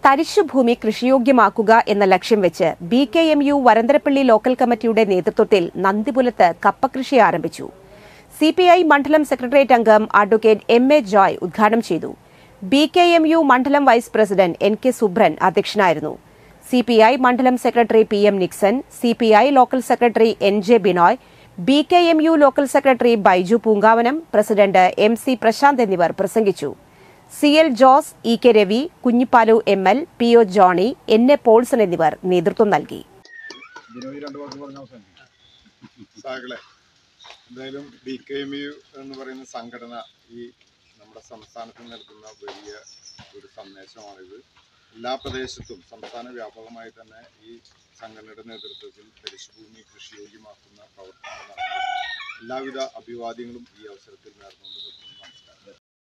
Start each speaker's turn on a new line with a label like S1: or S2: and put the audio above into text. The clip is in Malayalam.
S1: തരിശുഭൂമി കൃഷിയോഗ്യമാക്കുക എന്ന ലക്ഷ്യം വെച്ച് B K M U Varantharappilly local കമ്മിറ്റിയുടെ നേതൃത്വത്തിൽ നന്ദിപുലത്ത് കപ്പകൃഷി ആരംഭിച്ചു സി പി ഐ മണ്ഡലം സെക്രട്ടേറിയറ്റ് അംഗം അഡ്വക്കേറ്റ് എം എ ജോയ് ഉദ്ഘാടനം ചെയ്തു ബി കെ എം യു മണ്ഡലം vice president N K Subran അധ്യക്ഷനായിരുന്നു സി പി ഐ മണ്ഡലം secretary P M Nixon C P I local secretary N J Binoy B K M U local secretary Baiju Poonkavanam president M C Prasanth എന്നിവർ പ്രസംഗിച്ചു C L Jose E K Ravi Kunjippalu M L P O Johny N A Paulson എന്നിവർ നേതൃത്വം നൽകി
S2: ബിനോയ് രണ്ട് വാക്ക് പറഞ്ഞ അവസാനിക്കും
S3: സാകളെ എന്തായാലും ബി കെ എം യു എന്ന് പറയുന്ന സംഘടന ഈ നമ്മുടെ സംസ്ഥാനത്ത് നൽകുന്ന വലിയ ഒരു സന്ദേശമാണിത് എല്ലാ പ്രദേശത്തും സംസ്ഥാന വ്യാപകമായി തന്നെ ഈ സംഘടനയുടെ നേതൃത്വത്തിൽ പരിശുഭൂമി കൃഷിയോഗ്യമാക്കുന്ന പ്രവർത്തനങ്ങൾ നടത്തുന്നു എല്ലാവിധ അഭിവാദ്യങ്ങളും ഈ അവസരത്തിൽ നേർന്നുകൊണ്ട് നിർത്തുന്നു നമസ്കാരം